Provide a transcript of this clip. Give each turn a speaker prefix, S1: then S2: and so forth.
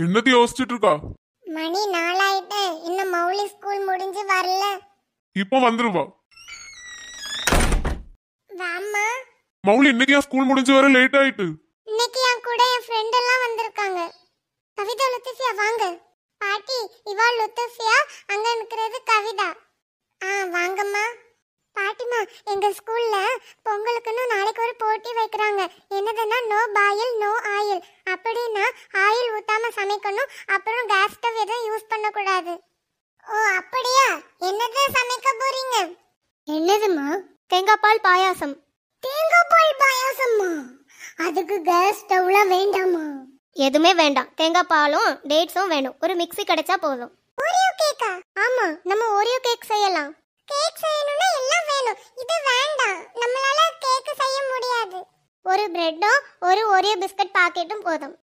S1: என்னது யோசிச்சுட்டு இருக்கா
S2: மணி நாலாயிட்டு இன்னும் மௌலி ஸ்கூல் முடிஞ்சு வரல
S1: இப்போ வந்துருவா
S2: வாம்மா
S1: மௌலி இன்னைக்கு ஏன் ஸ்கூல் முடிஞ்சு வர லேட் ஆயிட்டு
S2: இன்னைக்கு என் கூட என் ஃப்ரெண்ட் எல்லாம் வந்திருக்காங்க கவிதா லுத்துஃபியா வாங்க பாட்டி இவா லுத்துஃபியா அங்க நிக்கிறது கவிதா ஆ வாங்கம்மா பாட்டிமா எங்க ஸ்கூல்ல பொங்கலுக்குன்னு நாளைக்கு ஒரு போட்டி வைக்கிறாங்க என்னதுன்னா நோ பாயில் நோ ஆயில் அப்படின்னா ஆயில் ஊத்தாம சமைக்கணும் அப்புறம் கேஸ் ஸ்டவ் எதுவும் யூஸ் பண்ணக்கூடாது ஓ அப்படியா என்னது சமைக்க போறீங்க என்னதுமா தேங்காய் பால் பாயாசம் தேங்காய் பால் பாயாசம்மா அதுக்கு கேஸ் ஸ்டவ்லாம் வேண்டாமா
S3: எதுவுமே வேண்டாம் தேங்காய் பாலும் டேட்ஸும் வேணும் ஒரு மிக்ஸி கிடைச்சா போதும்
S2: ஓரியோ கேக்கா ஆமா நம்ம ஓரியோ கேக் செய்யலாம் கேக் செய்யணும்னா எல்லாம் வேணும் இது வேண்டாம் நம்மளால கேக் செய்ய முடியாது
S3: ஒரு பிரெட்டும் ஒரு ஓரியோ பிஸ்கட் பாக்கெட்டும் போதும்